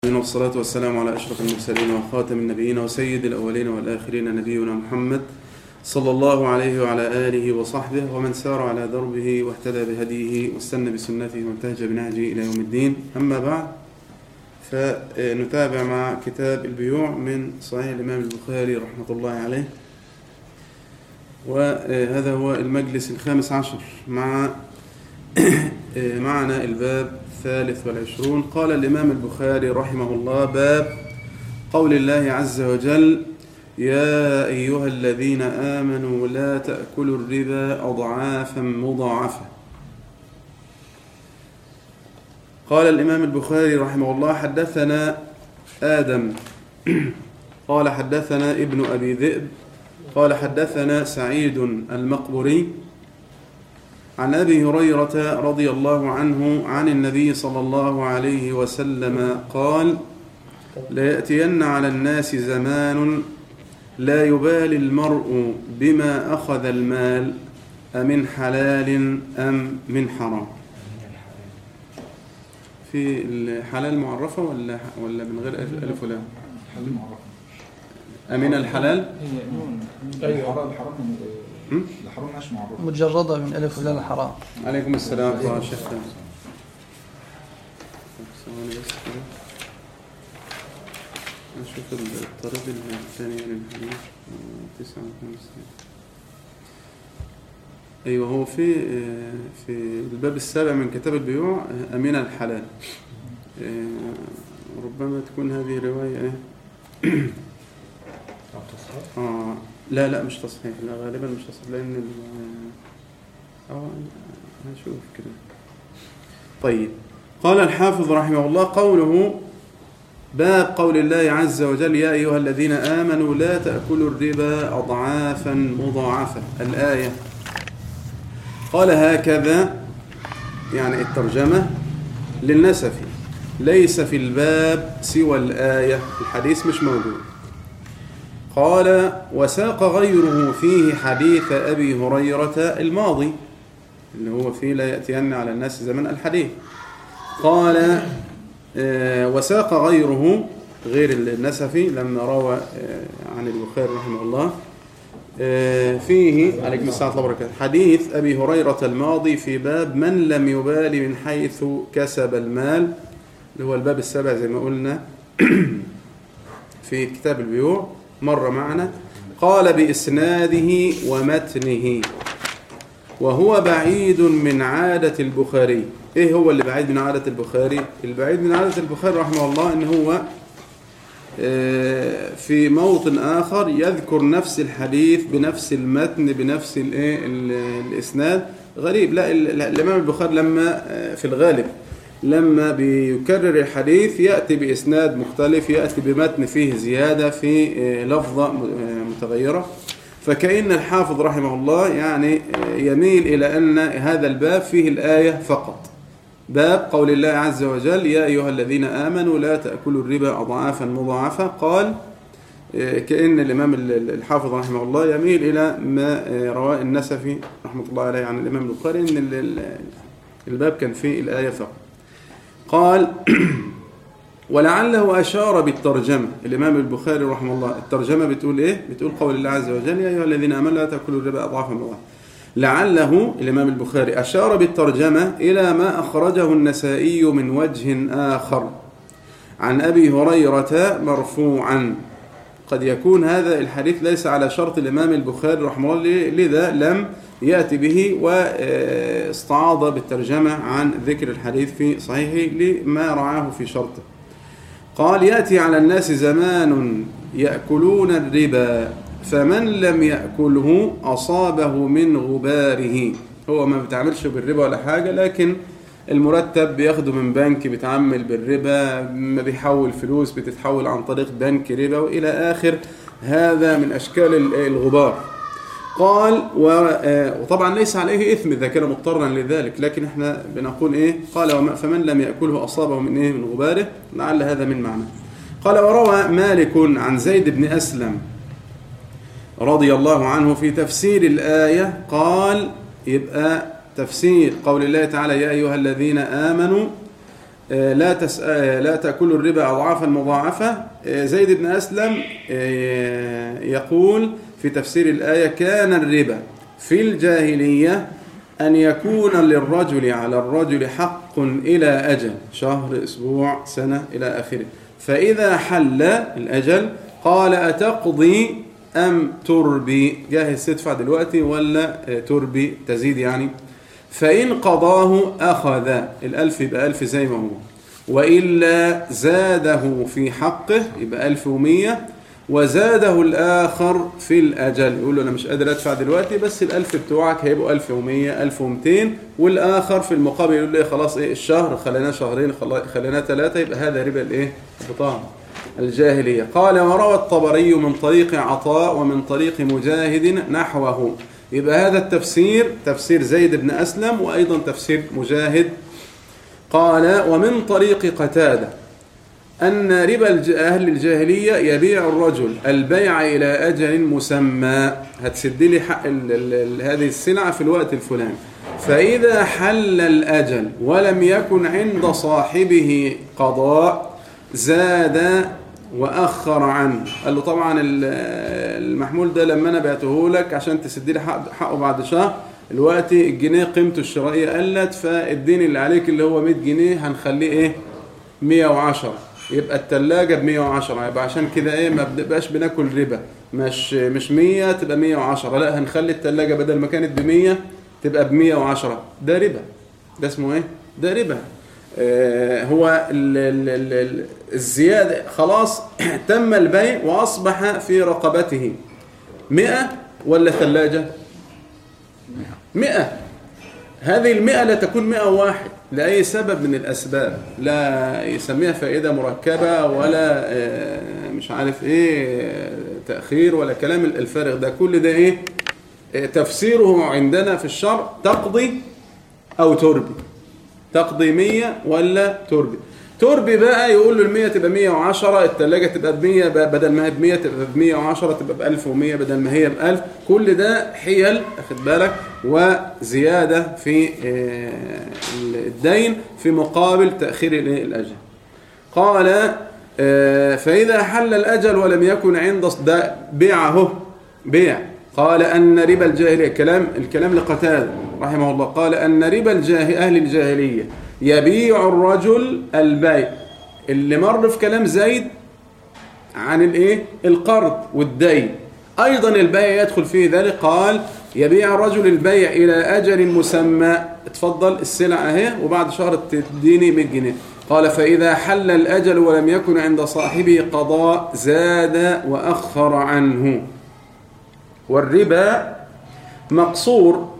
والصلاة والسلام على أشرف المرسلين وخاتم النبيين وسيد الأولين والآخرين نبينا محمد صلى الله عليه وعلى آله وصحبه ومن سار على دربه واهتدى بهديه واستنى بسنته وانتهج بنهجه إلى يوم الدين أما بعد فنتابع مع كتاب البيوع من صحيح الإمام البخاري رحمة الله عليه وهذا هو المجلس الخامس عشر مع معنا الباب الثالث والعشرون قال الإمام البخاري رحمه الله باب قول الله عز وجل يا أيها الذين آمنوا لا تأكلوا الربا أضعافا مضاعفة قال الإمام البخاري رحمه الله حدثنا آدم قال حدثنا ابن أبي ذئب قال حدثنا سعيد المقبري عن أبي هريرة رضي الله عنه عن النبي صلى الله عليه وسلم قال ليأتين على الناس زمان لا يبالي المرء بما أخذ المال أمن حلال أم من حرام في الحلال معرفة ولا ولا من غير ألف ولام حلال معرفة أمن الحلال ايوه الحرام الحرام هم؟ الحرام مش معرفة مجردة من ألف ولام الحرام عليكم السلام ورحمة الله شيخ ثواني بس كده أشوف الطريق الثاني للحديث تسعة وخمسين أيوه هو في في الباب السابع من كتاب البيوع أمين الحلال ربما تكون هذه رواية إيه؟ آه لا لا مش تصحيح لا غالبا مش تصحيح لأن ال- اه هنشوف كده طيب قال الحافظ رحمه الله قوله باب قول الله عز وجل يا أيها الذين آمنوا لا تأكلوا الربا أضعافا مضاعفة الآية قال هكذا يعني الترجمة للنسف ليس في الباب سوى الآية الحديث مش موجود قال وساق غيره فيه حديث أبي هريرة الماضي اللي هو فيه لا يأتين على الناس زمن الحديث قال آه، وساق غيره غير النسفي لما روى آه، عن البخاري رحمه الله آه، فيه عليكم السلام ورحمة الله وبركاته حديث أبي هريرة الماضي في باب من لم يبالي من حيث كسب المال اللي هو الباب السابع زي ما قلنا في كتاب البيوع مر معنا قال بإسناده ومتنه وهو بعيد من عادة البخاري ايه هو اللي بعيد من عادة البخاري البعيد من عادة البخاري رحمه الله ان هو آه، في موطن آخر يذكر نفس الحديث بنفس المتن بنفس الايه ال- الإسناد غريب لا ال- ال- الإمام البخاري لما آه، في الغالب لما بيكرر الحديث يأتي بإسناد مختلف يأتي بمتن فيه زيادة في آه، لفظة م- آه، متغيرة فكأن الحافظ رحمه الله يعني آه، يميل إلى أن هذا الباب فيه الآية فقط باب قول الله عز وجل يا أيها الذين آمنوا لا تأكلوا الربا أضعافا مضاعفة قال آه، كأن الإمام ال- ال- الحافظ رحمه الله يميل إلى ما آه، رواه النسفي رحمة الله عليه عن الإمام البخاري أن ال- ال- الباب كان فيه الآية فقط قال ولعله أشار بالترجمة الإمام البخاري رحمه الله الترجمة بتقول إيه؟ بتقول قول الله عز وجل يا أيها الذين آمنوا لا تأكلوا الربا أضعافا مضاعفة لعله الإمام البخاري أشار بالترجمة إلى ما أخرجه النسائي من وجه آخر عن أبي هريرة مرفوعا قد يكون هذا الحديث ليس على شرط الإمام البخاري رحمه الله لذا لم يأتي به واستعاض بالترجمة عن ذكر الحديث في صحيحه لما رعاه في شرطه قال يأتي على الناس زمان يأكلون الربا فمن لم يأكله أصابه من غباره هو ما بتعملش بالربا ولا حاجة لكن المرتب بياخده من بنك بيتعامل بالربا ما بيحول فلوس بتتحول عن طريق بنك ربا وإلى آخر هذا من أشكال ال- الغبار قال و- آه، وطبعا ليس عليه إثم إذا كان مضطرا لذلك لكن احنا بنقول إيه قال وما- فمن لم يأكله أصابه من إيه من غباره لعل هذا من معنى قال وروى مالك عن زيد بن أسلم رضي الله عنه في تفسير الآية قال يبقى تفسير قول الله تعالى يا أيها الذين آمنوا آه، لا تس... آه، لا تأكلوا الربا أضعافا مضاعفة آه، زيد بن أسلم آه، يقول في تفسير الآية كان الربا في الجاهلية أن يكون للرجل على الرجل حق إلى أجل شهر أسبوع سنة إلى آخره فإذا حل الأجل قال أتقضي أم تربي جاهز تدفع دلوقتي ولا آه، تربي تزيد يعني فإن قضاه أخذ الألف يبقى ألف زي ما هو وإلا زاده في حقه يبقى ألف ومية وزاده الآخر في الأجل يقول له أنا مش قادر أدفع دلوقتي بس الألف بتوعك هيبقوا ألف ومية ألف ومتين والآخر في المقابل يقول لي خلاص إيه الشهر خلينا شهرين خلا- خلينا ثلاثة يبقى هذا ربا الإيه البطاقة الجاهلية قال وروى الطبري من طريق عطاء ومن طريق مجاهد نحوه يبقى هذا التفسير تفسير زيد بن أسلم وأيضا تفسير مجاهد قال ومن طريق قتادة أن ربا الج- أهل الجاهلية يبيع الرجل البيع إلى أجل مسمى هتسد لي حق ال ال ال هذه السلعة في الوقت الفلاني فإذا حل الأجل ولم يكن عند صاحبه قضاء زاد وأخر عنه قال له طبعا ال- المحمول ده لما أنا بعته لك عشان تسد لي حق- حقه بعد شهر الوقت الجنيه قيمته الشرائية قلت فالدين اللي عليك اللي هو 100 جنيه هنخليه ايه 110 يبقى التلاجة ب 110 يبقى عشان كده ايه ما بنبقاش بناكل ربا مش مش 100 تبقى 110 لا هنخلي التلاجة بدل ما كانت ب 100 تبقى ب 110 ده ربا ده اسمه ايه ده ربا آه هو ال ال ال ال الزيادة خلاص تم البيع وأصبح في رقبته 100 ولا ثلاجة مئة هذه المئة لا تكون مئة واحد لأي سبب من الأسباب لا يسميها فائدة مركبة ولا آه، مش عارف إيه آه، تأخير ولا كلام الفارغ ده كل ده إيه آه، تفسيره عندنا في الشرع تقضي أو تربي تقضي 100 ولا تربي تربي بقى يقول له ال100 تبقى 110 الثلاجه تبقى ب 100 بدل ما هي ب 100 تبقى ب 110 تبقى ب 1100 بدل ما هي ب 1000 كل ده حيل اخد بالك وزياده في آه، الدين في مقابل تاخير الإيه؟ الاجل قال آه، فإذا حل الأجل ولم يكن عند ص- ده بيعه بيع قال أن ربا الجاهلية كلام الكلام لقتادة رحمه الله قال أن ربا الجاه أهل الجاهلية يبيع الرجل البيع اللي مر في كلام زيد عن الايه القرض والدين ايضا البيع يدخل فيه ذلك قال يبيع الرجل البيع الى اجل مسمى اتفضل السلعه اهي وبعد شهر تديني 100 جنيه قال فاذا حل الاجل ولم يكن عند صاحبه قضاء زاد واخر عنه والربا مقصور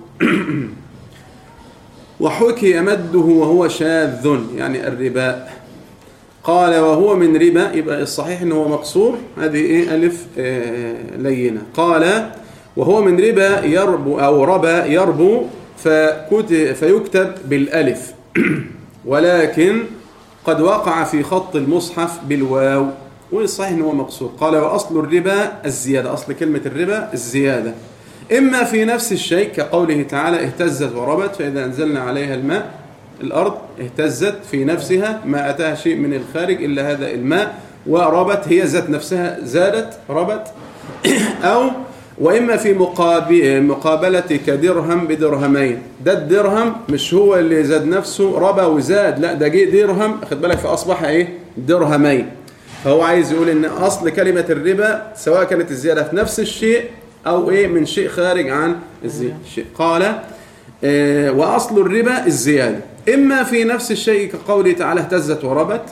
وحكي مده وهو شاذ يعني الربا قال وهو من ربا يبقى الصحيح انه هو مقصور هذه ايه الف آه لينه قال وهو من ربا يربو او ربا يربو فكت- فيكتب بالالف ولكن قد وقع في خط المصحف بالواو والصحيح انه هو مقصور قال واصل الربا الزياده اصل كلمه الربا الزياده اما في نفس الشيء كقوله تعالى اهتزت وربت فاذا انزلنا عليها الماء الأرض اهتزت في نفسها ما أتاها شيء من الخارج إلا هذا الماء وربت هي ذات نفسها زادت ربت أو وإما في مقاب- مقابلة كدرهم بدرهمين ده الدرهم مش هو اللي زاد نفسه ربا وزاد لا ده جه درهم خد بالك فأصبح إيه درهمين فهو عايز يقول إن أصل كلمة الربا سواء كانت الزيادة في نفس الشيء أو إيه من شيء خارج عن الزي- الشيء قال آه، وأصل الربا الزيادة إما في نفس الشيء كقوله تعالى اهتزت وربت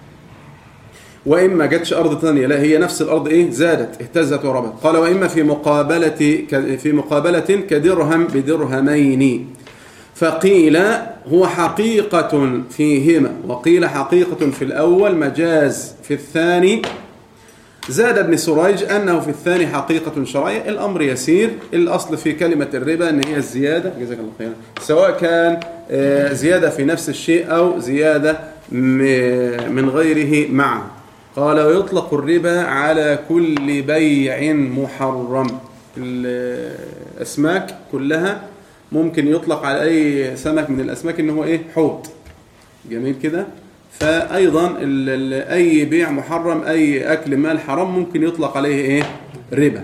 وإما جاتش أرض ثانية لا هي نفس الأرض إيه زادت اهتزت وربت قال وإما في مقابلة ك- في مقابلة كدرهم بدرهمين فقيل هو حقيقة فيهما وقيل حقيقة في الأول مجاز في الثاني زاد ابن سريج أنه في الثاني حقيقة شرعية الأمر يسير الأصل في كلمة الربا أن هي الزيادة جزاك الله خيرا سواء كان آه، زيادة في نفس الشيء أو زيادة م- من غيره معه قال ويطلق الربا على كل بيع محرم الأسماك كلها ممكن يطلق على أي سمك من الأسماك إن هو إيه حوت جميل كده فأيضا ال- ال- أي بيع محرم أي أكل مال حرام ممكن يطلق عليه إيه ربا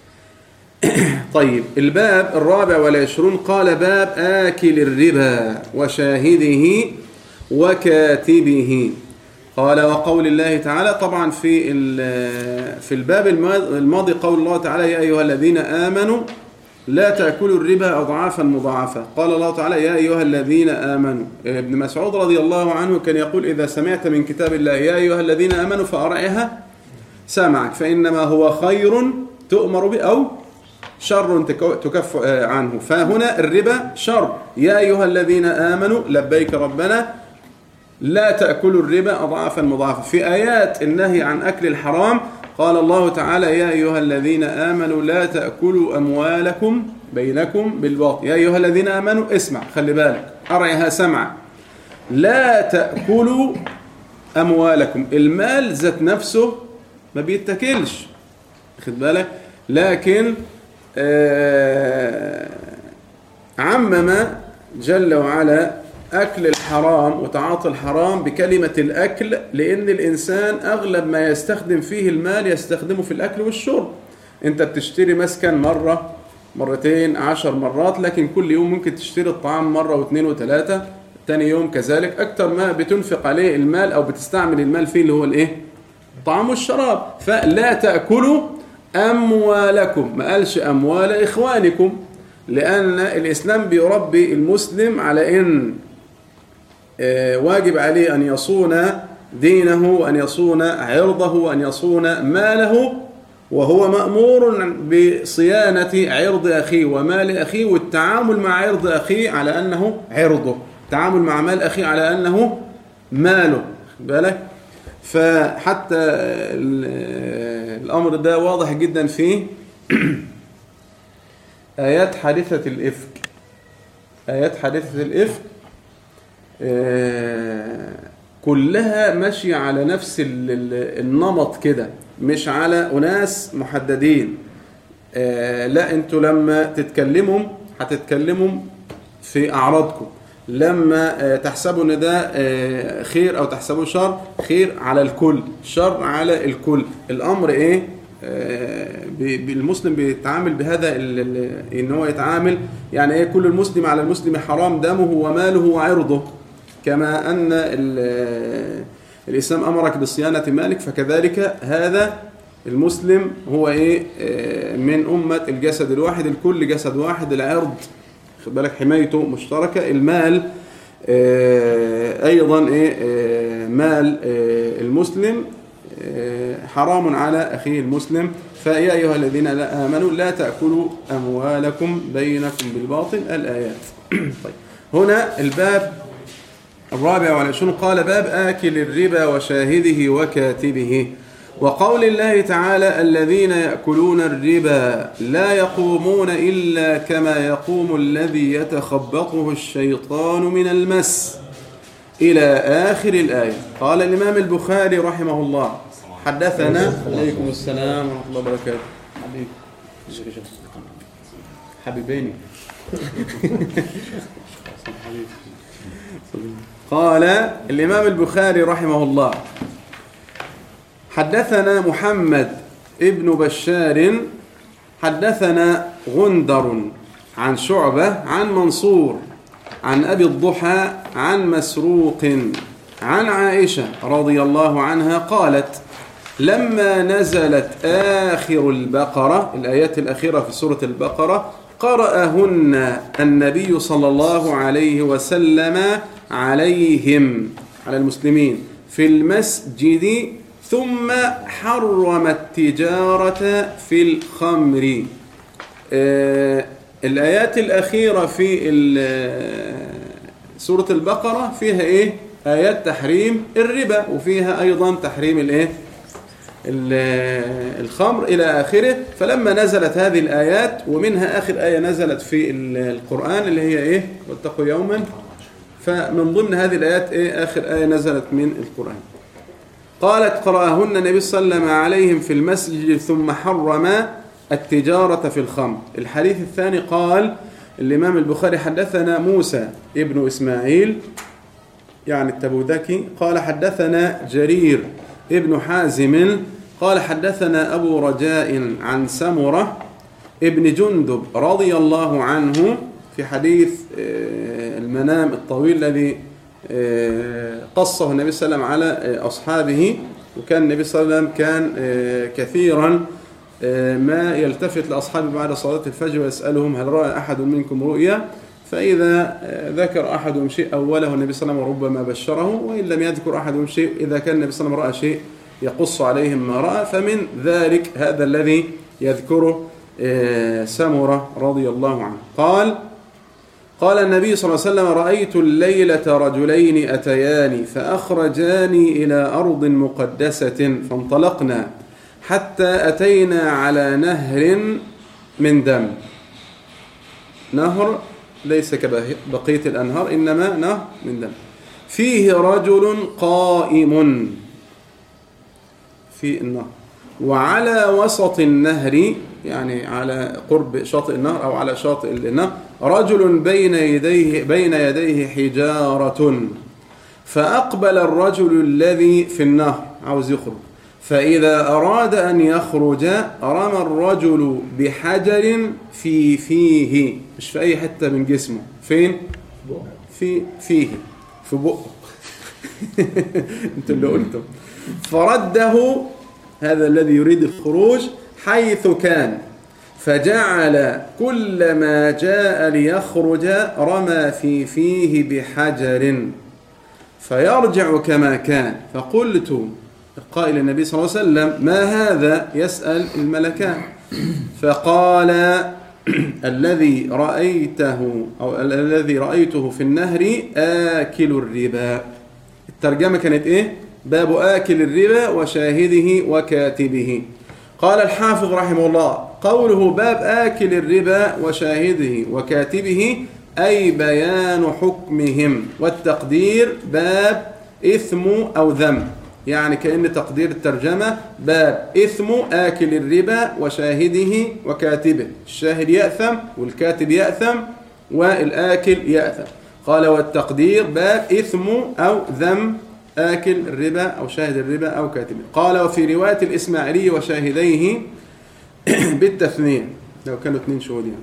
طيب الباب الرابع والعشرون قال باب آكل الربا وشاهده وكاتبه قال وقول الله تعالى طبعا في ال- في الباب الماض- الماضي قول الله تعالى يا أيها الذين آمنوا لا تأكلوا الربا أضعافا مضاعفة قال الله تعالى يا أيها الذين آمنوا ابن مسعود رضي الله عنه كان يقول إذا سمعت من كتاب الله يا أيها الذين آمنوا فأرعها سمعك فإنما هو خير تؤمر به أو شر تك- تكف آه، عنه فهنا الربا شر يا أيها الذين آمنوا لبيك ربنا لا تأكلوا الربا أضعافا مضاعفة في آيات النهي عن أكل الحرام قال الله تعالى يا أيها الذين آمنوا لا تأكلوا أموالكم بينكم بالباطل يا أيها الذين آمنوا اسمع خلي بالك أرعها سمع لا تأكلوا أموالكم المال ذات نفسه ما بيتكلش خد بالك لكن آه عمم جل وعلا أكل الحرام وتعاطي الحرام بكلمة الأكل لأن الإنسان أغلب ما يستخدم فيه المال يستخدمه في الأكل والشرب أنت بتشتري مسكن مرة مرتين عشر مرات لكن كل يوم ممكن تشتري الطعام مرة واثنين وثلاثة تاني يوم كذلك أكتر ما بتنفق عليه المال أو بتستعمل المال فيه اللي هو الإيه طعام والشراب فلا تأكلوا أموالكم ما قالش أموال إخوانكم لأن الإسلام بيربي المسلم على أن آه، واجب عليه أن يصون دينه وأن يصون عرضه وأن يصون ماله وهو مأمور بصيانة عرض أخيه ومال أخيه والتعامل مع عرض أخيه على أنه عرضه التعامل مع مال أخيه على أنه ماله خد بالك فحتى ال- الأمر ده واضح جدا في آيات حادثة الإفك آيات حادثة الإفك آه، كلها ماشية على نفس ال- ال- النمط كده مش على أناس محددين آه، لا انتوا لما تتكلموا هتتكلموا في أعراضكم لما آه، تحسبوا ان ده آه، خير او تحسبوه شر خير على الكل شر على الكل الامر ايه آه، ب- بالمسلم بيتعامل بهذا ال- ال- ان هو يتعامل يعني ايه كل المسلم على المسلم حرام دمه وماله وعرضه كما ان ال- الاسلام امرك بصيانه مالك فكذلك هذا المسلم هو ايه آه، من امه الجسد الواحد الكل جسد واحد العرض خد بالك حمايته مشتركه المال آه، ايضا ايه آه، مال آه، المسلم آه، حرام على اخيه المسلم فيا ايها الذين لا امنوا لا تاكلوا اموالكم بينكم بالباطل الايات طيب هنا الباب الرابع والعشرون قال باب آكل الربا وشاهده وكاتبه وقول الله تعالى الذين يأكلون الربا لا يقومون إلا كما يقوم الذي يتخبطه الشيطان من المس إلى آخر الآية قال الإمام البخاري رحمه الله حدثنا عليكم السلام ورحمة الله وبركاته حبيب حبيبيني قال الإمام البخاري رحمه الله حدثنا محمد ابن بشار حدثنا غندر عن شعبة عن منصور عن أبي الضحى عن مسروق عن عائشة رضي الله عنها قالت لما نزلت آخر البقرة الآيات الأخيرة في سورة البقرة قرأهن النبي صلى الله عليه وسلم عليهم على المسلمين في المسجد ثم حرم التجارة في الخمر آه، الآيات الأخيرة في ال- سورة البقرة فيها إيه؟ آيات تحريم الربا وفيها أيضا تحريم الإيه؟ ال- الخمر إلى آخره فلما نزلت هذه الآيات ومنها آخر آية نزلت في ال- القرآن اللي هي إيه؟ واتقوا يوما فمن ضمن هذه الآيات إيه؟ آخر آية نزلت من القرآن قالت قرأهن النبي صلى الله عليه وسلم عليهم في المسجد ثم حرم التجارة في الخمر الحديث الثاني قال الإمام البخاري حدثنا موسى ابن إسماعيل يعني التبوذكي قال حدثنا جرير ابن حازم قال حدثنا أبو رجاء عن سمرة ابن جندب رضي الله عنه في حديث آه، المنام الطويل الذي آه، قصه النبي صلى الله عليه وسلم على آه، أصحابه وكان النبي صلى الله عليه وسلم كان آه، كثيرا آه، ما يلتفت لأصحابه بعد صلاة الفجر ويسألهم هل رأى أحد منكم رؤيا فإذا آه، ذكر أحدهم شيء أوله النبي صلى الله عليه وسلم ربما بشره وإن لم يذكر أحدهم شيء إذا كان النبي صلى الله عليه وسلم رأى شيء يقص عليهم ما رأى فمن ذلك هذا الذي يذكره آه، سمرة رضي الله عنه قال قال النبي صلى الله عليه وسلم رأيت الليلة رجلين أتياني فأخرجاني إلى أرض مقدسة فانطلقنا حتى أتينا على نهر من دم نهر ليس كبقية الأنهار إنما نهر من دم فيه رجل قائم في النهر وعلى وسط النهر يعني على قرب شاطئ النهر أو على شاطئ النهر رجل بين يديه بين يديه حجارة فأقبل الرجل الذي في النهر عاوز يخرج فإذا أراد أن يخرج رمى الرجل بحجر في فيه مش في أي حتة من جسمه فين؟ في فيه في بقه انتوا اللي قلتم فرده هذا الذي يريد الخروج حيث كان فجعل كل ما جاء ليخرج رمى في فيه بحجر فيرجع كما كان فقلت قائل النبي صلى الله عليه وسلم ما هذا يسأل الملكان فقال الذي رأيته أو ال- الذي رأيته في النهر آكل الربا الترجمة كانت إيه باب آكل الربا وشاهده وكاتبه قال الحافظ رحمه الله قوله باب آكل الربا وشاهده وكاتبه أي بيان حكمهم والتقدير باب إثم أو ذم يعني كأن تقدير الترجمة باب إثم آكل الربا وشاهده وكاتبه الشاهد يأثم والكاتب يأثم والآكل يأثم قال والتقدير باب إثم أو ذم آكل الربا أو شاهد الربا أو كاتبه قال وفي رواية الإسماعيلي وشاهديه بالتثنية لو كانوا اثنين شهود يعني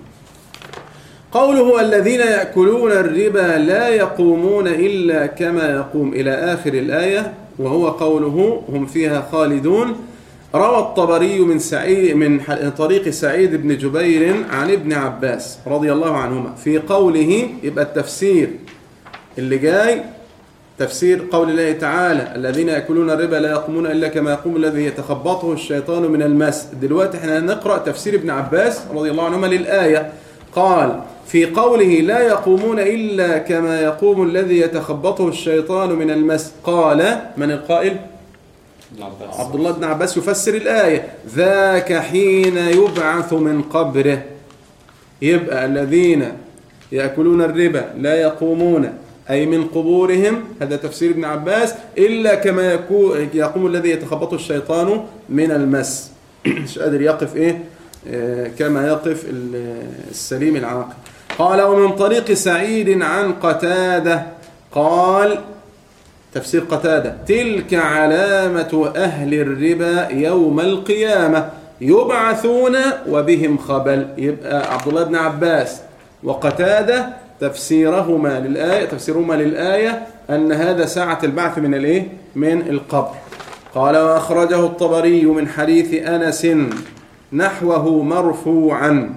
قوله الذين يأكلون الربا لا يقومون إلا كما يقوم إلى آخر الآية وهو قوله هم فيها خالدون روى الطبري من سعيد من ح- طريق سعيد بن جبير عن ابن عباس رضي الله عنهما في قوله يبقى التفسير اللي جاي تفسير قول الله تعالى الذين يأكلون الربا لا يقومون إلا كما يقوم الذي يتخبطه الشيطان من المس دلوقتي احنا نقرأ تفسير ابن عباس رضي الله عنهما للآية قال في قوله لا يقومون إلا كما يقوم الذي يتخبطه الشيطان من المس قال من القائل عبد الله بن عباس يفسر الآية ذاك حين يبعث من قبره يبقى الذين يأكلون الربا لا يقومون أي من قبورهم هذا تفسير ابن عباس إلا كما يكو- يقوم الذي يتخبطه الشيطان من المس مش قادر يقف إيه آه، كما يقف ال- السليم العاقل قال ومن طريق سعيد عن قتادة قال تفسير قتادة تلك علامة أهل الربا يوم القيامة يبعثون وبهم خبل يبقى عبد الله بن عباس وقتادة تفسيرهما للآية تفسيرهما للآية أن هذا ساعة البعث من الإيه؟ من القبر قال وأخرجه الطبري من حديث أنس نحوه مرفوعا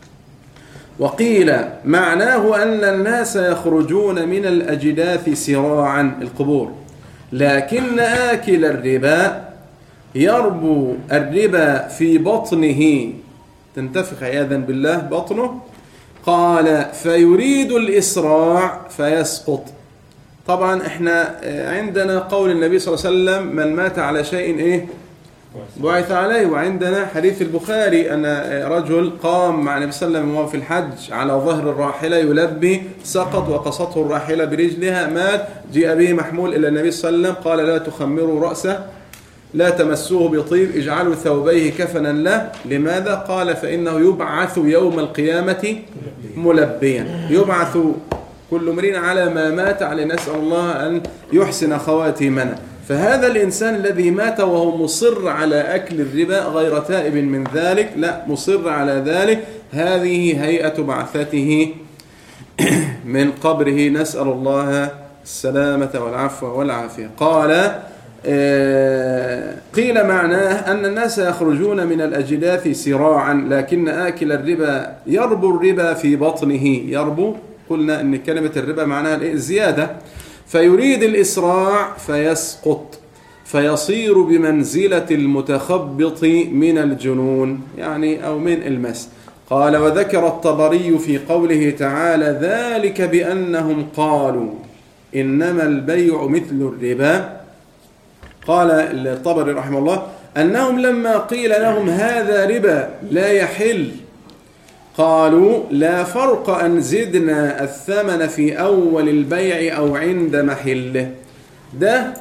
وقيل معناه أن الناس يخرجون من الأجداث سراعا القبور لكن آكل الربا يربو الربا في بطنه تنتفخ عياذا بالله بطنه قال فيريد الإسراع فيسقط طبعا احنا عندنا قول النبي صلى الله عليه وسلم من مات على شيء ايه بعث عليه وعندنا حديث البخاري أن رجل قام مع النبي صلى الله عليه وسلم وهو في الحج على ظهر الراحلة يلبي سقط وقصته الراحلة برجلها مات جاء به محمول إلى النبي صلى الله عليه وسلم قال لا تخمروا رأسه لا تمسوه بطيب اجعلوا ثوبيه كفنا له لماذا قال فإنه يبعث يوم القيامة ملبيا يبعث كل امرئ على ما مات عليه نسأل الله أن يحسن خواتيمنا فهذا الإنسان الذي مات وهو مصر على أكل الربا غير تائب من ذلك لا مصر على ذلك هذه هيئة بعثته من قبره نسأل الله السلامة والعفو والعافية قال آه، قيل معناه أن الناس يخرجون من الأجداث سراعا لكن آكل الربا يربو الربا في بطنه يربو قلنا أن كلمة الربا معناها الإيه؟ الزيادة فيريد الإسراع فيسقط فيصير بمنزلة المتخبط من الجنون يعني أو من المس قال وذكر الطبري في قوله تعالى ذلك بأنهم قالوا إنما البيع مثل الربا قال الطبري رحمه الله أنهم لما قيل لهم هذا ربا لا يحل قالوا لا فرق أن زدنا الثمن في أول البيع أو عند محله ده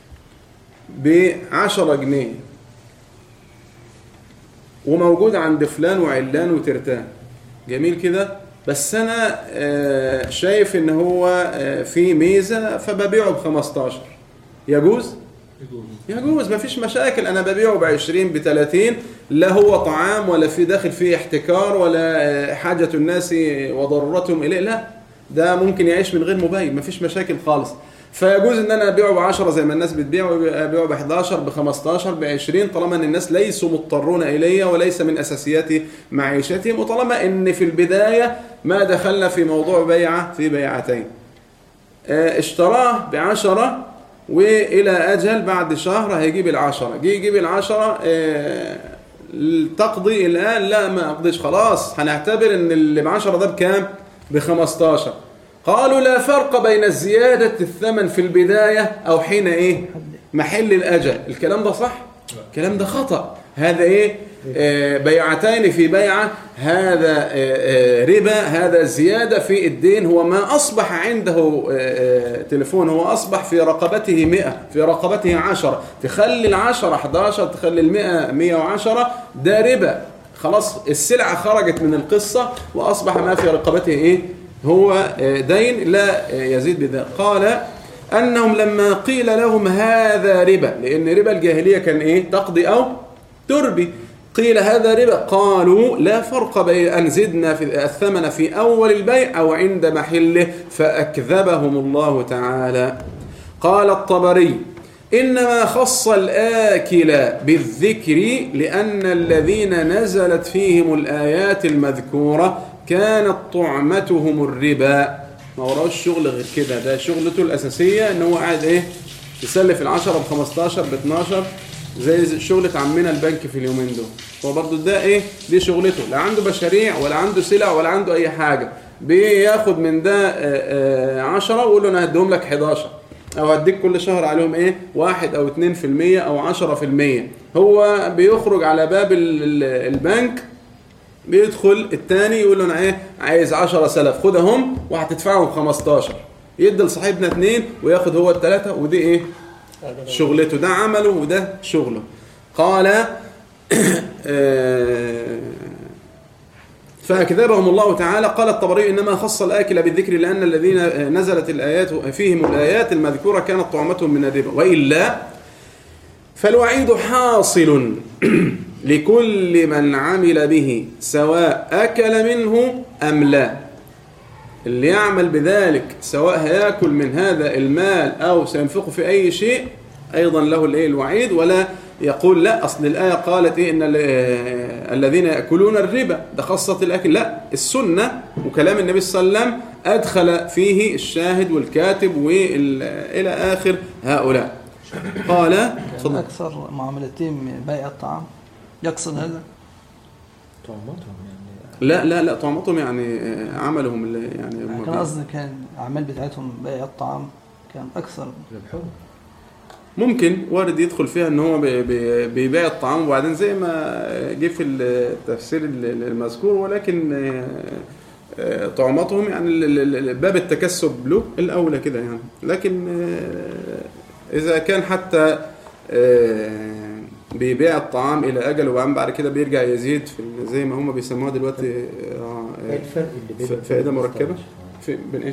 بعشرة جنيه وموجود عند فلان وعلان وترتان جميل كده بس أنا آه، شايف إن هو آه، في ميزة فببيعه ب 15 يجوز؟ يجوز ما فيش مشاكل انا ببيعه ب 20 ب 30 لا هو طعام ولا في داخل فيه احتكار ولا آه، حاجه الناس وضرورتهم اليه لا ده ممكن يعيش من غير مبين ما فيش مشاكل خالص فيجوز ان انا ابيعه ب 10 زي ما الناس بتبيعه ابيعه ب 11 ب 15 ب 20 طالما ان الناس ليسوا مضطرون اليه وليس من اساسيات معيشتهم وطالما ان في البدايه ما دخلنا في موضوع بيعه في بيعتين آه، اشتراه بعشرة والى اجل بعد شهر هيجيب العشرة جه يجيب العشرة آه، تقضي الان لا ما اقضيش خلاص هنعتبر ان اللي بعشرة ده بكام ب 15 قالوا لا فرق بين زيادة الثمن في البداية او حين ايه محل الاجل الكلام ده صح الكلام ده خطأ هذا ايه آه، بيعتين في بيعة هذا آه، آه، ربا هذا زيادة في الدين هو ما أصبح عنده آه، آه، تليفون هو أصبح في رقبته 100 في رقبته 10 تخلي العشرة 11 تخلي المئة 110 ده ربا خلاص السلعة خرجت من القصة وأصبح ما في رقبته إيه هو آه، دين لا آه، يزيد بذلك قال أنهم لما قيل لهم هذا ربا لأن ربا الجاهلية كان إيه تقضي أو تربي قيل هذا ربا قالوا لا فرق بين أن زدنا في الثمن في أول البيع أو عند محله فأكذبهم الله تعالى قال الطبري إنما خص الآكل بالذكر لأن الذين نزلت فيهم الآيات المذكورة كانت طعمتهم الربا ما وراهوش شغل غير كده ده شغلته الأساسية إن هو قاعد إيه يسلف العشرة ب 15 ب 12 زي شغلة عمنا البنك في اليومين دول هو برضه ده ايه دي شغلته لا عنده مشاريع ولا عنده سلع ولا عنده اي حاجة بياخد من ده آه، آه، عشرة ويقول له انا هديهم لك 11 او هديك كل شهر عليهم ايه واحد او اتنين في المية او عشرة في المية هو بيخرج على باب ال- ال- البنك بيدخل التاني يقول له انا ايه عايز 10 سلف خدهم وهتدفعهم 15 يدي لصاحبنا اتنين وياخد هو التلاتة ودي ايه شغلته ده عمله وده شغله قال آه، فأكذبهم الله تعالى قال الطبري إنما خص الآكل بالذكر لأن الذين نزلت الآيات فيهم الآيات المذكورة كانت طعمتهم من الربا وإلا فالوعيد حاصل لكل من عمل به سواء أكل منه أم لا اللي يعمل بذلك سواء هياكل من هذا المال أو سينفقه في أي شيء أيضا له الإيه الوعيد ولا يقول لا أصل الآية قالت إيه إن ال- آه، الذين يأكلون الربا ده خاصة الأكل لا السنة وكلام النبي صلى الله عليه وسلم أدخل فيه الشاهد والكاتب وإلى آخر هؤلاء قال تفضل. أكثر معاملتين بيع الطعام يقصد هذا طعمتهم يعني لا لا لا طعمتهم يعني آه، عملهم اللي يعني هم يعني بي- كان قصدي كان الأعمال بتاعتهم بيع الطعام كان أكثر ربحهم ممكن وارد يدخل فيها ان هو بي- بي- بيبيع الطعام وبعدين زي ما جه في التفسير المذكور ولكن آه، آه، طعمتهم يعني ال- ال- ال- باب التكسب له الاولى كده يعني لكن آه، اذا كان حتى آه، بيبيع الطعام الى اجل وبعدين بعد كده بيرجع يزيد في ال- زي ما هم بيسموها دلوقتي آه، ايه آه، الفرق اللي بين ف- فائدة مركبة؟ في بين ايش؟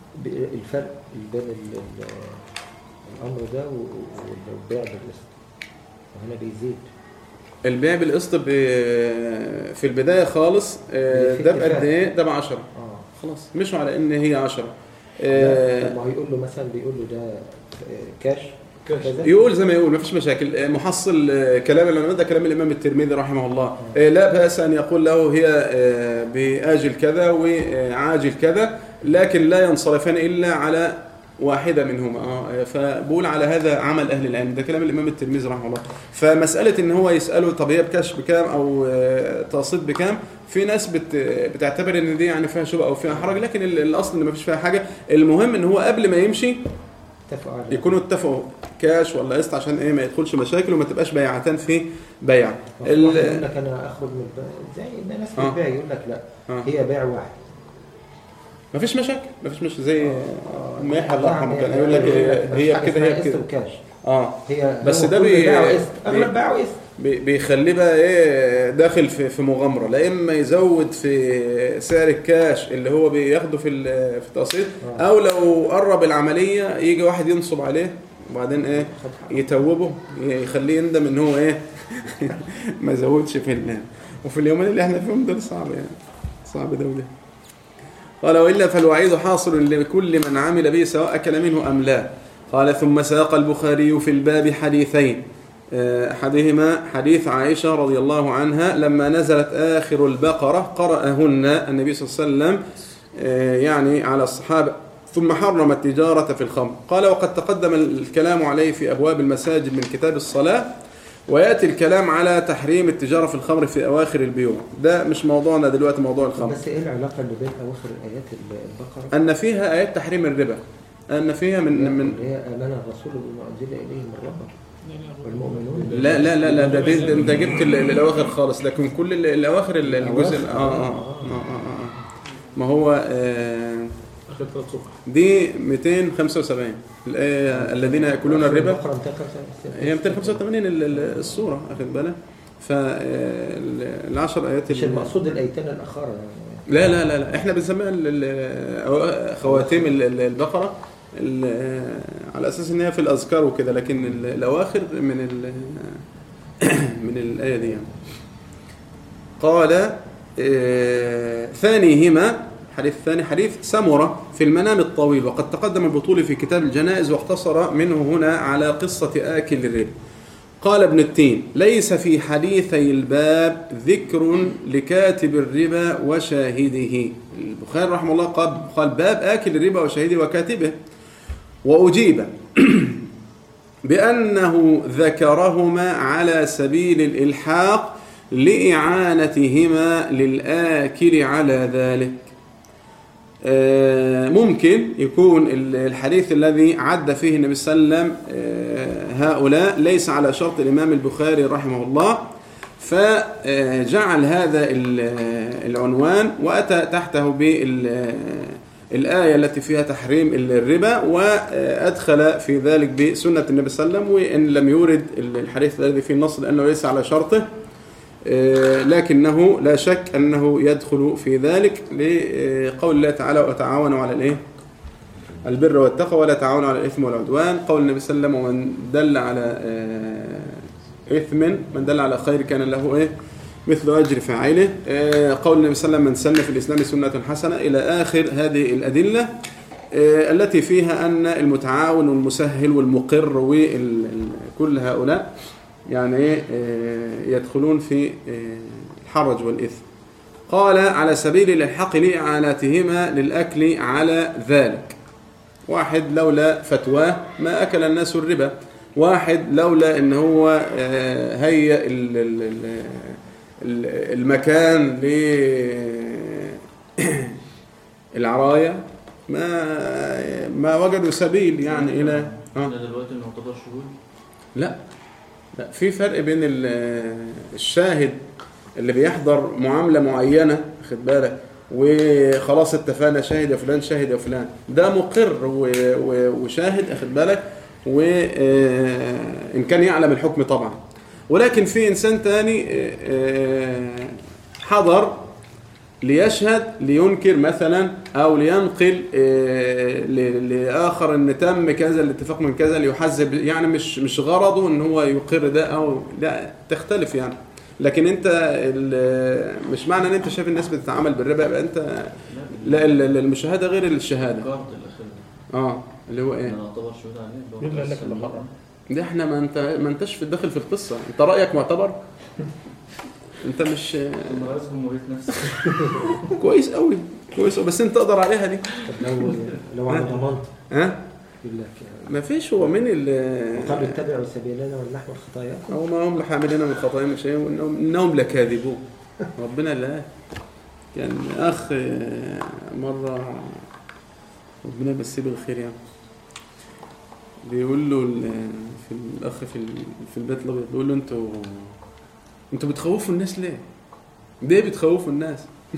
ب- الفرق بين ال- ال- الامر ده و- والبيع بالقسط وهنا بيزيد البيع بالقسط ب- في البدايه خالص آه، في ده اتفاق. بقد ايه ده ب 10 اه خلاص مشوا على ان هي 10 لا، ما هيقول له مثلا بيقول له ده آه، كاش كاش. كذا. يقول زي ما يقول ما فيش مشاكل آه، محصل آه، كلام العلماء ده كلام الامام الترمذي رحمه الله آه، لا باس ان يقول له هي آه، باجل كذا وعاجل كذا لكن لا ينصرفان الا على واحده منهما اه فبقول على هذا عمل اهل العلم ده كلام الامام الترمذي رحمه الله فمساله ان هو يساله طب هي بكاش بكام او آه، تقسيط بكام في ناس بت بتعتبر ان دي يعني فيها شبهه او فيها حرج لكن ال- الاصل ان ما فيش فيها حاجه المهم ان هو قبل ما يمشي اتفقوا على يكونوا اتفقوا كاش ولا قسط عشان ايه ما يدخلش مشاكل وما تبقاش بيعتان في بيع ال... ال- يقول لك انا اخرج من البيع زي الناس في آه. البيع يقول لك لا آه. هي بيع واحد ما فيش مشاكل ما فيش مشاكل زي ما يحيى الله طبعاً يرحمه كان يعني يقول لك مفيش هي حاجة بكده هي اسمها قسط بكده وكاش اه هي بس هو ده كل بي- باعوا قسط بي- اغلب باعوا قسط بي- بيخليه بقى ايه داخل في في مغامره لا اما يزود في سعر الكاش اللي هو بياخده في ال- في التقسيط آه. او لو قرب العمليه يجي واحد ينصب عليه وبعدين ايه خد حقه. يتوبه يخليه يندم ان هو ايه ما زودش في ال وفي اليومين اللي احنا فيهم دول صعب يعني صعب ده وده قال والا فالوعيد حاصل لكل من عمل به سواء اكل منه ام لا قال ثم ساق البخاري في الباب حديثين آه، احدهما حديث عائشه رضي الله عنها لما نزلت اخر البقره قراهن النبي صلى الله عليه وسلم آه، يعني على الصحابه ثم حرم التجاره في الخمر قال وقد تقدم الكلام عليه في ابواب المساجد من كتاب الصلاه وياتي الكلام على تحريم التجاره في الخمر في اواخر البيوع ده مش موضوعنا دلوقتي موضوع الخمر بس ايه العلاقه اللي بين اواخر الايات ال- البقره ان فيها ايات تحريم الربا ان فيها من من اللي هي امن الرسول بما انزل اليه من ربه والمؤمنون لا لا لا لا ده, ده, ده انت جبت ال- ال- الاواخر خالص لكن كل ال- الاواخر ال- الجزء ال- آه, آه, آه, آه, آه, آه ما هو آه اخر ثلاث صفح دي 275 الآية الذين ياكلون الربا البقره 275 هي 285 ال- ال- السوره اخد بالك فالعشر ايات مش ال- المقصود الايتين الاخره يعني لا لا لا لا احنا بنسميها ال- ال- أو- خواتيم ال- ال- البقره ال- على اساس ان هي في الاذكار وكده لكن ال- الاواخر من ال من الايه دي يعني. قال آه، ثانيهما حديث الثاني حديث سمرة في المنام الطويل وقد تقدم البطول في كتاب الجنائز واقتصر منه هنا على قصة آكل الربا قال ابن التين ليس في حديثي الباب ذكر لكاتب الربا وشاهده البخاري رحمه الله قال قال باب آكل الربا وشاهده وكاتبه وأجيب بأنه ذكرهما على سبيل الإلحاق لإعانتهما للآكل على ذلك آه، ممكن يكون ال- الحديث الذي عد فيه النبي صلى الله عليه وسلم آه، هؤلاء ليس على شرط الإمام البخاري رحمه الله فجعل هذا ال- العنوان وأتى تحته بالآية التي فيها تحريم الربا وأدخل في ذلك بسنة النبي صلى الله عليه وسلم وإن لم يورد الحديث الذي فيه النص لأنه ليس على شرطه آه، لكنه لا شك أنه يدخل في ذلك لقول الله تعالى وتعاونوا على الإيه؟ البر والتقوى ولا تعاونوا على الإثم والعدوان قول النبي صلى الله عليه وسلم ومن دل على آه، إثم من دل على خير كان له إيه مثل أجر فاعله آه، قول النبي صلى الله عليه وسلم من سن في الإسلام سنة حسنة إلى آخر هذه الأدلة آه، التي فيها أن المتعاون والمسهل والمقر وكل هؤلاء يعني إيه، آه، يدخلون في آه، الحرج والإثم قال على سبيل الإلحاق لإعانتهما للأكل على ذلك واحد لولا فتواه ما أكل الناس الربا واحد لولا ان هو آه، هيئ ال- ال- ال- ال- المكان للعراية ما ما وجدوا سبيل يعني الى آه. احنا دلوقتي نعتبر شهود لا لا في فرق بين ال- الشاهد اللي بيحضر معاملة معينة خد بالك وخلاص اتفقنا شاهد يا فلان شاهد يا فلان ده مقر و- و- وشاهد اخد بالك وإن كان يعلم الحكم طبعا ولكن في إنسان تاني آه، آه، حضر ليشهد لينكر مثلا او لينقل آه، ل- لاخر ان تم كذا الاتفاق من كذا ليحذب يعني مش مش غرضه ان هو يقر ده او لا تختلف يعني لكن انت ال- مش معنى ان انت شايف الناس بتتعامل بالربا يبقى انت لا ال- ال- المشاهده غير الشهاده القرض الاخير اه اللي هو ايه انا اعتبر شهود عليه اللي هو مين اللي قال لك بس اللي المرأة. حرام؟ ده احنا ما انت ما انتش في الداخل في القصه انت رايك معتبر انت مش ثم رئيس جمهورية نفسه كويس قوي كويس قوي. بس انت تقدر عليها دي طب لو لو على ضمانت ها يقول لك ما فيش هو من ال وقالوا اتبعوا سبيلنا ولنحو خطاياكم او ما هم لحاملين من خطاياهم شيء وانهم انهم لكاذبون ربنا لا كان اخ آه، مره ربنا يمسيه بالخير يعني بيقول له ال- في الاخ في ال- في البيت الابيض بيقول له انتوا انتوا بتخوفوا الناس ليه؟ ليه بتخوفوا الناس؟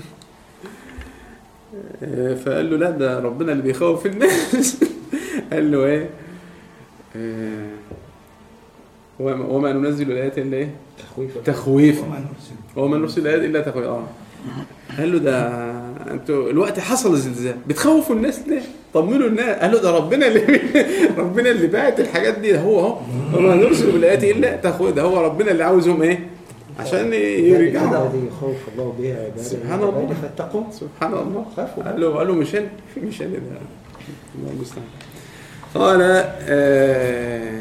آه، فقال له لا ده ربنا اللي بيخوف الناس قال له ايه؟ آه، وما وما ننزل الايات الا ايه؟ تخويف تخويفا وما نرسل وما نرسل الايات الا تخويفا اه قال له ده انتوا الوقت حصل زلزال بتخوفوا الناس ليه؟ طمنوا الناس قال له ده ربنا اللي ربنا اللي باعت الحاجات دي ده هو اهو وما نرسل بالايات الا تخويفا ده هو ربنا اللي عاوزهم ايه؟ عشان يرجعوا هذا الذي يخوف الله به عباده سبحان من عباده الله. فاتقوا سبحان الله خافوا قال له قال له مش انا مش انا ده الله المستعان قال آه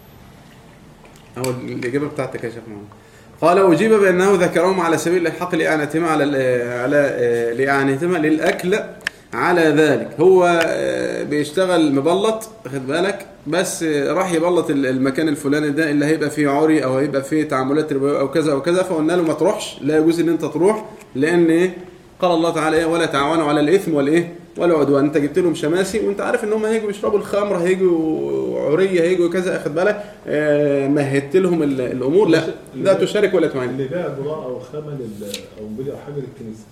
هو الاجابه بتاعتك يا شيخ محمد قال اجيب بانه ذكرهم على سبيل الحق لاعانتهما على ال- على آه، لاعانتهما للاكل على ذلك هو آه، بيشتغل مبلط واخد بالك بس آه، راح يبلط ال- المكان الفلاني ده اللي هيبقى فيه عري او هيبقى فيه تعاملات ربويه او كذا او كذا فقلنا له ما تروحش لا يجوز ان انت تروح لان ايه قال الله تعالى ايه ولا تعاونوا على الاثم والايه والعدوان انت جبت لهم شماسي وانت عارف ان هم هيجوا يشربوا الخمر هيجوا عريه هيجوا كذا اخد بالك آه، مهدت لهم ال- الامور لا لا تشارك ولا تعين اللي باع بضاعة أو خامة لل- أو بضع حاجة للكنيسة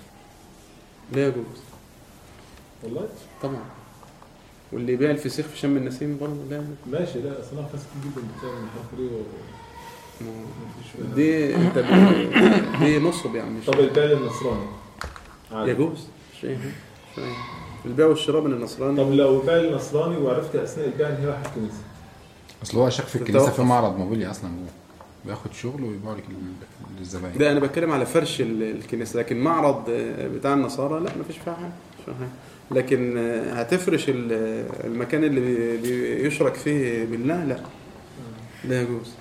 لا يجوز والله طبعا واللي يبيع الفسيخ في شم النسيم برضه لا ماشي لا أصل أنا ناس كتير جدا بتعمل الحركة دي و- مفيش فيها. دي انت ب- دي نصب يعني مش طب البيع للنصراني عادي. يجوز شيء شيء البيع والشراء من النصراني طب لو باع للنصراني وعرفت أثناء البيع إن هي راحت الكنيسة اصل هو شاف في الكنيسه تتوقف. في معرض موبيلي اصلا جوه بياخد شغل ويبيعه لك لل- للزباين ده انا بتكلم على فرش ال- الكنيسه لكن معرض آه، بتاع النصارى لا مفيش فيها حاجه مش فيها حاجه لكن آه، هتفرش ال- المكان اللي بي- بي- يشرك فيه بالله لا لا يجوز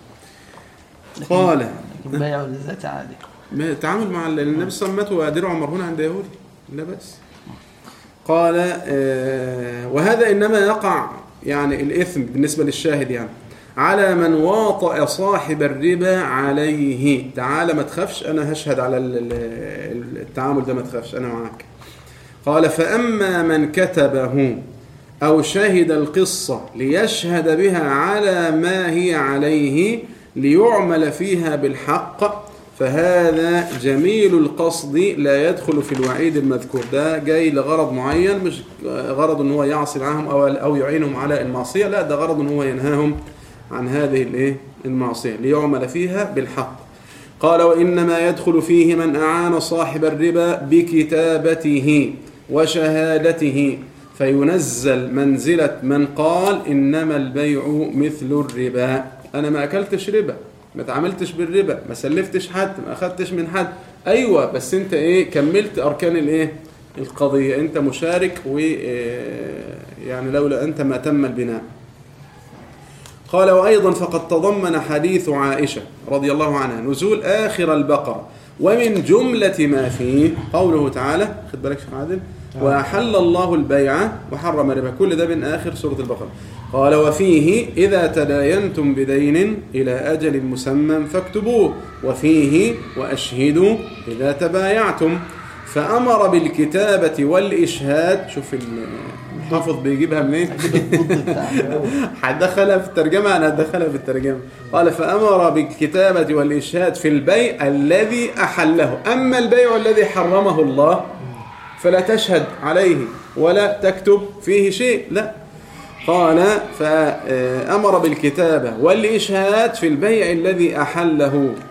قال البيع والذات عادي ما التعامل مع ال- النبي صلى الله عليه وسلم مات ودرعه مرهون عند يهودي لا بأس قال آه، وهذا إنما يقع يعني الإثم بالنسبة للشاهد يعني على من واطأ صاحب الربا عليه تعال ما تخافش أنا هشهد على ال- ال- التعامل ده ما تخافش أنا معاك قال فأما من كتبه أو شهد القصة ليشهد بها على ما هي عليه ليعمل فيها بالحق فهذا جميل القصد لا يدخل في الوعيد المذكور ده جاي لغرض معين مش غرض ان هو يعصي معهم او او يعينهم على المعصيه لا ده غرض ان هو ينهاهم عن هذه الايه المعصيه ليعمل فيها بالحق قال وانما يدخل فيه من اعان صاحب الربا بكتابته وشهادته فينزل منزله من قال انما البيع مثل الربا انا ما اكلتش ربا ما تعاملتش بالربا ما سلفتش حد ما اخدتش من حد ايوه بس انت ايه كملت اركان الايه القضيه انت مشارك و يعني لولا انت ما تم البناء قال وايضا فقد تضمن حديث عائشه رضي الله عنها نزول اخر البقره ومن جمله ما فيه قوله تعالى خد بالك شيخ عادل واحل الله البيع وحرم الربا كل ده من اخر سوره البقره قال وفيه اذا تداينتم بدين الى اجل مسمى فاكتبوه وفيه واشهدوا اذا تبايعتم فامر بالكتابه والاشهاد شوف الحافظ بيجيبها منين الضد بتاعه هدخلها في الترجمة أنا هدخلها في الترجمة قال فأمر بالكتابة والإشهاد في البيع الذي أحله أما البيع الذي حرمه الله فلا تشهد عليه ولا تكتب فيه شيء لا قال فأمر بالكتابة والإشهاد في البيع الذي أحله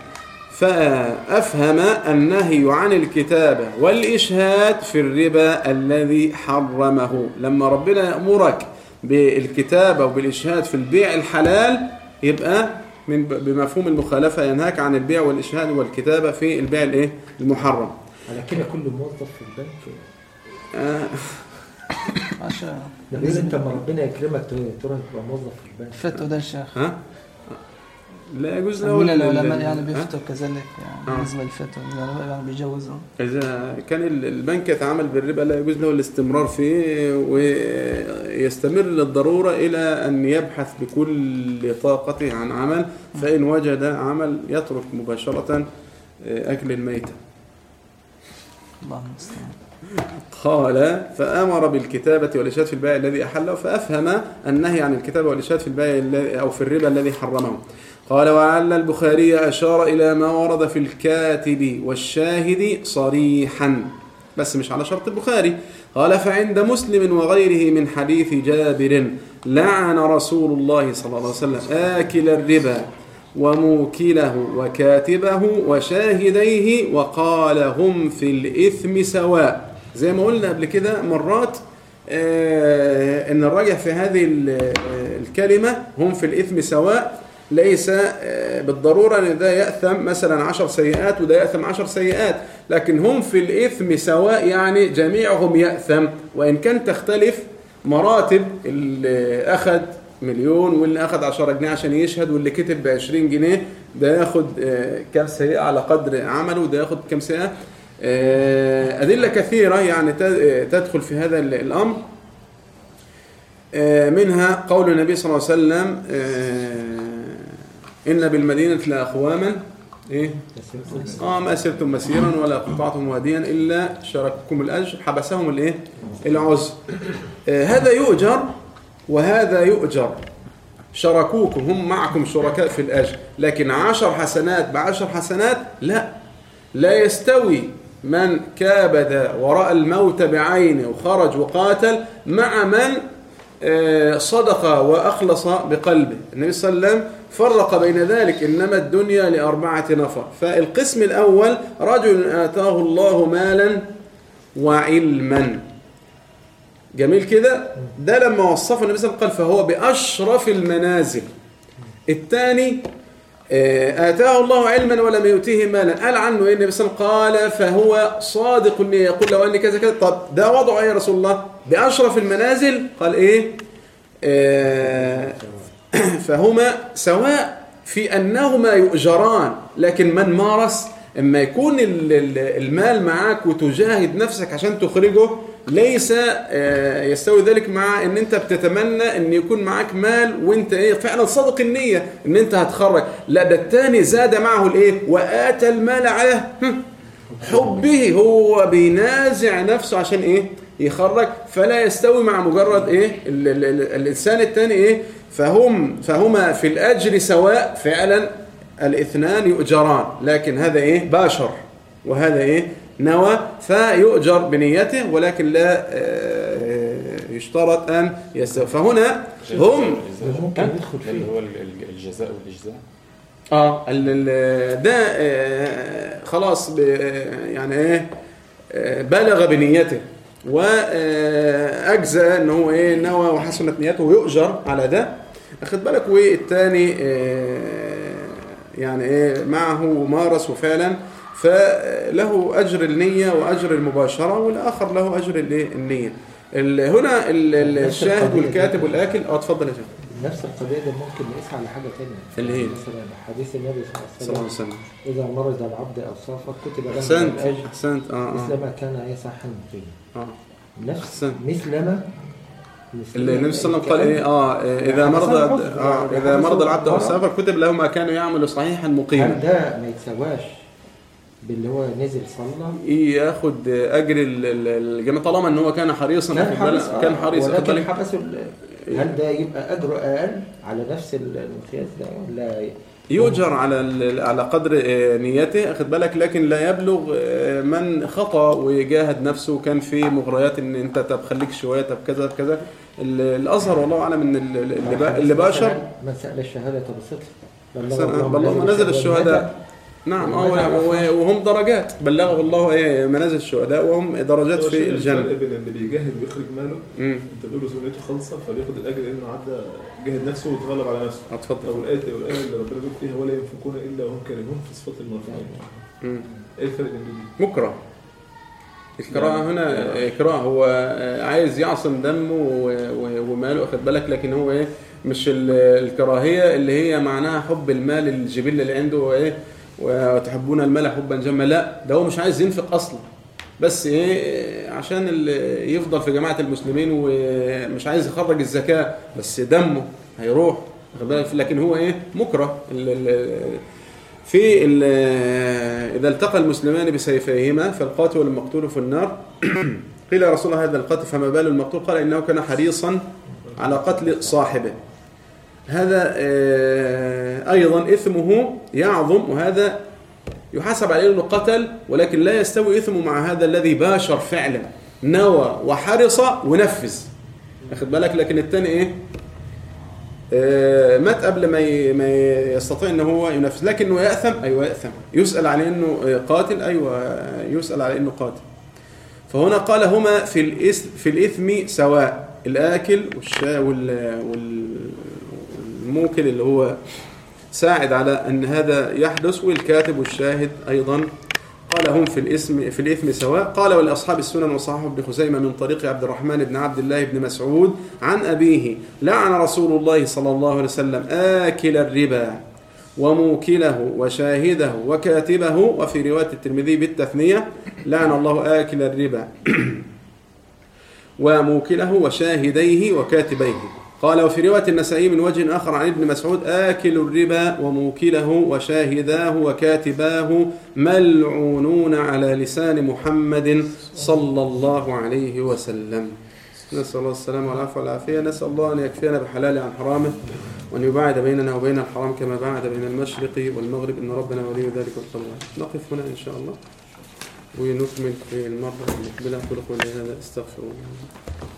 فأفهم النهي عن الكتابة والإشهاد في الربا الذي حرمه لما ربنا يأمرك بالكتابة وبالإشهاد في البيع الحلال يبقى من بمفهوم المخالفة ينهاك عن البيع والإشهاد والكتابة في البيع الإيه؟ المحرم على كده كل موظف في البنك آه عشان ده بيقول انت لما ربنا يكرمك تروح تبقى موظف في البنك فتوا ده الشيخ ها لا يجوز له من ال- العلماء ال- يعني ها؟ بيفتوا كذلك يعني آه. بالنسبة للفتوى العلماء يعني بيجوزوا إذا كان ال- البنك يتعامل بالربا لا يجوز له الاستمرار فيه ويستمر للضرورة إلى أن يبحث بكل طاقته عن عمل فإن وجد عمل يترك مباشرة أكل الميتة الله المستعان قال فأمر بالكتابة والإشهاد في البيع الذي أحله فأفهم النهي عن الكتابة والإشهاد في البيع الذي- أو في الربا الذي حرمه قال وعل البخاري أشار إلى ما ورد في الكاتب والشاهد صريحا بس مش على شرط البخاري قال فعند مسلم وغيره من حديث جابر لعن رسول الله صلى الله عليه وسلم آكل الربا وموكله وكاتبه وشاهديه وقال هم في الإثم سواء زي ما قلنا قبل كده مرات آه، ان الراجح في هذه ال- آه، الكلمة هم في الإثم سواء ليس آه، بالضرورة ان ده يأثم مثلا عشر سيئات وده يأثم عشر سيئات لكن هم في الإثم سواء يعني جميعهم يأثم وإن كان تختلف مراتب اللي أخذ مليون واللي أخذ 10 جنيه عشان يشهد واللي كتب ب 20 جنيه ده ياخد آه، كام سيئة على قدر عمله وده ياخد كام سيئة آه، أدلة كثيرة يعني ت- آه، تدخل في هذا ال- الأمر آه، منها قول النبي صلى الله عليه وسلم آه، إن بالمدينة لأقواما إيه آه ما سرتم مسيرا ولا قطعتم واديا إلا شارككم الأجر حبسهم الإيه العذر آه، هذا يؤجر وهذا يؤجر شركوكم هم معكم شركاء في الأجر لكن عشر حسنات بعشر حسنات لا لا يستوي من كابد وراء الموت بعينه وخرج وقاتل مع من آه، صدق وأخلص بقلبه النبي صلى الله عليه وسلم فرق بين ذلك إنما الدنيا لأربعة نفر فالقسم الأول رجل آتاه الله مالا وعلما جميل كده ده لما وصفه النبي صلى الله عليه وسلم قال فهو بأشرف المنازل الثاني آه، آتاه الله علما ولم يؤتيه مالا قال عنه إيه النبي صلى الله عليه وسلم قال فهو صادق إن يقول لو أني كذا كذا طب ده وضعه إيه يا رسول الله بأشرف المنازل قال إيه آه، فهما سواء في أنهما يؤجران لكن من مارس اما يكون ال- ال- المال معاك وتجاهد نفسك عشان تخرجه ليس آه، يستوي ذلك مع ان انت بتتمنى ان يكون معاك مال وانت ايه فعلا صادق النية ان انت هتخرج لا ده التاني زاد معه الايه واتى المال على هم، حبه هو بينازع نفسه عشان ايه يخرج فلا يستوي مع مجرد ايه ال ال ال الانسان الثاني ايه فهم فهما في الاجر سواء فعلا الاثنان يؤجران لكن هذا ايه باشر وهذا ايه نوى فيؤجر بنيته ولكن لا آه، يشترط ان يستوي فهنا هم ممكن يدخل ده اللي فيه هو ال- ال- الجزاء والإجزاء اه ال- ال- ده آه، خلاص ب- يعني ايه آه، بلغ بنيته واجزى ان هو ايه نوى وحسنت نيته ويؤجر على ده اخد بالك والتاني آه، يعني ايه معه ومارس وفعلا فله اجر النية واجر المباشرة والاخر له اجر الايه النية ال- هنا ال- ال- الشاهد والكاتب والاكل اه اتفضل يا شيخ نفس القضية ده ممكن نقيسها على حاجة تانية اللي هي؟ مثلا حديث النبي صلى الله صلى عليه الله عليه وسلم وسلم إذا مرض العبد أو سافر كتب له احسنت الأجر احسنت اه مثل اه ما كان يصحا مقيما اه نفس أحسنت. مثلما مثل اللي ما النبي صلى الله عليه وسلم قال ايه اه اذا يعني مرض حسن العذر. اه يعني اذا حسن مرض العبد او العذر. سافر كتب له ما كان يعمل صحيحا هل مقيما ده ما يتسواش باللي هو نزل صلى ياخد اجر ال- ال- الجميع طالما ان هو كان حريصا كان واخد بالك؟ حريص كان حريص واخد ولكن بالك؟ حبسوا ال- هل ده يبقى أجره أقل على نفس المقياس ده ولا يؤجر على ال- على قدر آه، نيته اخد بالك لكن لا يبلغ آه، من خطا وجاهد نفسه كان في مغريات ان انت طب خليك شويه طب كذا طب كذا ال- الازهر والله اعلم ان ال- ال- اللي با- اللي باشر من سأل الشهادة بصدق أحسن- بل اللهم نزل الشهداء نعم اه و- وهم درجات بلغه الله ايه منازل الشهداء وهم درجات هو في الفرق الجنه بين اللي بيجاهد ويخرج ماله امم انت بتقول له سنته خالصه فبياخد الاجر لانه عدى جاهد نفسه وتغلب على نفسه اتفضل طب والايه والايه اللي ربنا بيقول فيها ولا ينفقون الا وهم كارهون في صفات المنافقين مم. ايه الفرق بين دول؟ مكره الكراهه هنا اكراه هو عايز يعصم دمه و- و- وماله واخد بالك لكن هو ايه مش ال- الكراهيه اللي هي معناها حب المال الجبله اللي عنده وايه وتحبون المال حبا جما لا ده هو مش عايز ينفق اصلا بس ايه عشان ال- يفضل في جماعه المسلمين ومش عايز يخرج الزكاه بس دمه هيروح واخد بالك لكن هو ايه مكره ال- ال- في ال- إذا التقى المسلمان بسيفيهما فالقاتل والمقتول في النار قيل يا رسول الله هذا القتل فما بال المقتول قال إنه كان حريصا على قتل صاحبه هذا آه، أيضا إثمه يعظم وهذا يحاسب عليه أنه قتل ولكن لا يستوي إثمه مع هذا الذي باشر فعلا نوى وحرص ونفذ أخذ بالك لكن الثاني إيه آه، مات قبل ما ي- ما يستطيع ان هو ينفذ لكنه ياثم ايوه ياثم يسال على انه آه، قاتل ايوه يسال على انه قاتل فهنا قال هما في الإثم في الاثم سواء الاكل والشا وال وال- والموكل اللي هو ساعد على ان هذا يحدث والكاتب والشاهد ايضا قال هم في الاسم في الاثم سواء قال ولاصحاب السنن وصححه ابن خزيمه من طريق عبد الرحمن بن عبد الله بن مسعود عن ابيه لعن رسول الله صلى الله عليه وسلم آكل الربا وموكله وشاهده وكاتبه وفي روايه الترمذي بالتثنيه لعن الله آكل الربا وموكله وشاهديه وكاتبيه قال وفي رواية النسائي من وجه آخر عن ابن مسعود آكل الربا وموكله وشاهداه وكاتباه ملعونون على لسان محمد صلى الله عليه وسلم نسأل الله السلامة والعافية والعافية نسأل الله أن يكفينا بحلاله عن حرامه وأن يباعد بيننا وبين الحرام كما باعد بين المشرق والمغرب إن ربنا ولي ذلك والقدر نقف هنا إن شاء الله ونكمل في المرة المقبلة أقول قولي هذا استغفر الله